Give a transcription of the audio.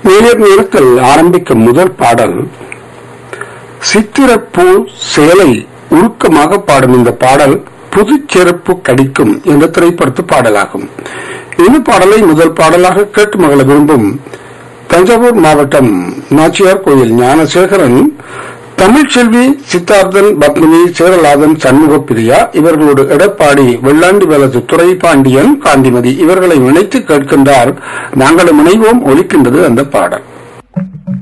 நேர் நேரத்தில் ஆரம்பிக்கும் முதல் பாடல் சித்திரப்பூ சேலை உருக்கமாக பாடும் இந்த பாடல் புது செருப்பு கடிக்கும் என்ற திரைப்படத்து பாடலாகும் இந்த பாடலை முதல் பாடலாக கேட்டு மகள விரும்பும் தஞ்சாவூர் மாவட்டம் நாச்சியார் கோயில் ஞானசேகரன் தமிழ்ச்செல்வி சித்தார்த்தன் பத்மினி சேரலாதன் சண்முக பிரியா இவர்களோடு எடப்பாடி வெள்ளாண்டி வலது துறை பாண்டியன் காந்திமதி இவர்களை இணைத்து கேட்கின்றார் நாங்களும் இணைவோம் ஒலிக்கின்றது அந்த பாடல்